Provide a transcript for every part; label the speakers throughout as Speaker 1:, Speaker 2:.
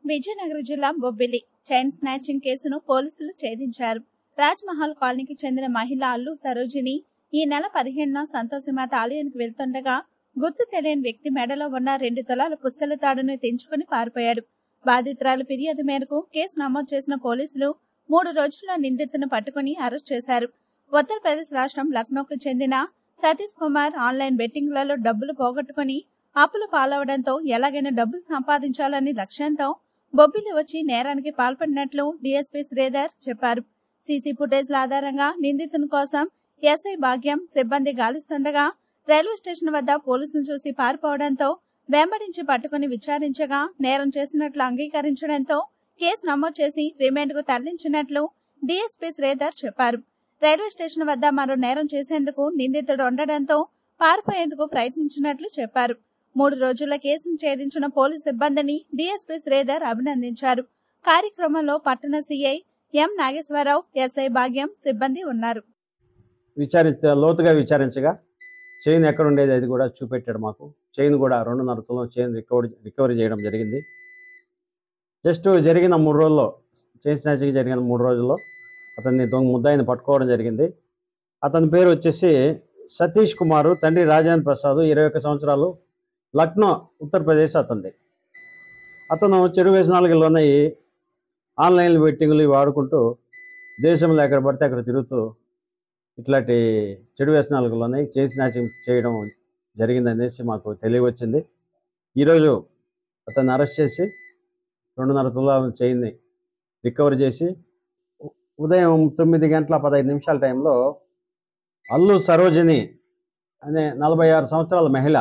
Speaker 1: విజయనగరం జిల్లా Bobbili chain snatching కేసును పోలీసులు ఛేదించారు రాజ్ మహల్ కాలనీకి చెందిన మహిళ అల్లు సరోజిని ఈ నెల పదిహేనున సంతోషిమాత ఆలయానికి వెళ్తుండగా గుర్తు తెలియని వ్యక్తి మెడలో ఉన్న రెండు తులాల పుస్తల తాడును తెంచుకుని పారిపోయాడు బాధితురాలు ఫిర్యాదు మేరకు కేసు నమోదు చేసిన పోలీసులు మూడు రోజుల్లో నిందితును పట్టుకుని అరెస్ట్ చేశారు ఉత్తరప్రదేశ్ రాష్ట్రం లక్నోకు చెందిన సతీష్ కుమార్ ఆన్లైన్ బెట్టింగ్లలో డబ్బులు పోగొట్టుకుని అప్పులు పాలవడంతో ఎలాగైనా డబ్బులు సంపాదించాలని లక్ష్యంతో బొబ్బిలి వచ్చి నేరానికి పాల్పడినట్లు డీఎస్పీ శ్రీధర్ చెప్పారు సీసీ ఫుటేజ్ల ఆధారంగా నిందితుని కోసం ఎస్ఐ భాగ్యం సిబ్బంది గాలిస్తుండగా రైల్వే స్టేషన్ వద్ద పోలీసులు చూసి పారిపోవడంతో వెంబడించి పట్టుకుని విచారించగా నేరం చేసినట్లు అంగీకరించడంతో కేసు నమోదు చేసి రిమాండ్ కు తరలించినట్లు డీఎస్పీ శ్రీధర్ చెప్పారు రైల్వే స్టేషన్ వద్ద మరో నేరం చేసేందుకు నిందితుడు ఉండడంతో పారిపోయేందుకు ప్రయత్నించినట్లు చెప్పారు మూడు రోజుల కేసును ఛేదించిన పోలీస్ సిబ్బందిని డీఎస్పీ శ్రీధర్ అభినందించారు కార్యక్రమంలో పట్టణ సీఐ ఎం నాగేశ్వరరావు ఎస్ఐ భాగ్యం సిబ్బంది ఉన్నారు
Speaker 2: విచారించ లోతుగా విచారించగా చైన్ ఎక్కడ ఉండేది అది కూడా చూపెట్టాడు మాకు చైన్ కూడా రెండున్నర తులం చైన్ రికవరీ రికవరీ చేయడం జరిగింది జస్ట్ జరిగిన మూడు రోజుల్లో చైన్ స్నాచింగ్ జరిగిన మూడు రోజుల్లో అతన్ని దొంగ ముద్దాయిని పట్టుకోవడం జరిగింది అతని పేరు వచ్చేసి సతీష్ కుమారు తండ్రి రాజేంద్ర ప్రసాద్ ఇరవై ఒక్క సంవత్సరాలు లక్నో ఉత్తరప్రదేశ్ అతనిది అతను చెడు వ్యసనాలకి ఈ ఆన్లైన్ బెట్టింగ్లు ఇవి వాడుకుంటూ దేశంలో ఎక్కడ పడితే అక్కడ తిరుగుతూ ఇట్లాంటి చెడు వ్యసనాలకు లోనై చేసి నాశనం చేయడం జరిగిందనేసి మాకు తెలియవచ్చింది ఈరోజు అతన్ని అరెస్ట్ చేసి రెండున్నర తులాల చైన్ని రికవర్ చేసి ఉ- ఉదయం తొమ్మిది గంటల పదహైదు నిమిషాల టైంలో అల్లు సరోజిని అనే నలభై ఆరు సంవత్సరాల మహిళ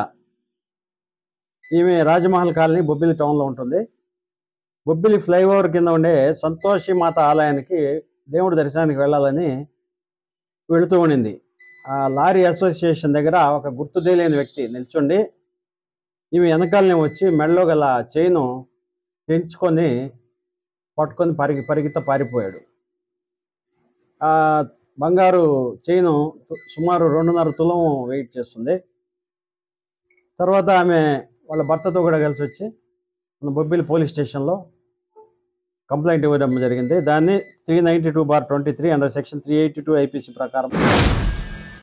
Speaker 2: ఈమె రాజమహల్ కాలనీ బొబ్బిలి టౌన్లో ఉంటుంది బొబ్బిలి ఫ్లైఓవర్ కింద ఉండే సంతోషి మాత ఆలయానికి దేవుడి దర్శనానికి వెళ్ళాలని వెళుతూ ఉండింది ఆ లారీ అసోసియేషన్ దగ్గర ఒక గుర్తు తెలియని వ్యక్తి నిల్చుండి ఈమె వెనకాలనే వచ్చి మెడలో గల చైను తెంచుకొని పట్టుకొని పరిగి పరిగిత పారిపోయాడు ఆ బంగారు చైను తు- సుమారు రెండున్నర తులం వెయిట్ చేస్తుంది తర్వాత ఆమె వాళ్ళ భర్తతో కూడా కలిసి వచ్చి మన బొబ్బిలి పోలీస్ స్టేషన్లో కంప్లైంట్ ఇవ్వడం జరిగింది దాన్ని three ninety two bar twenty three under section three eighty two IPC ప్రకారం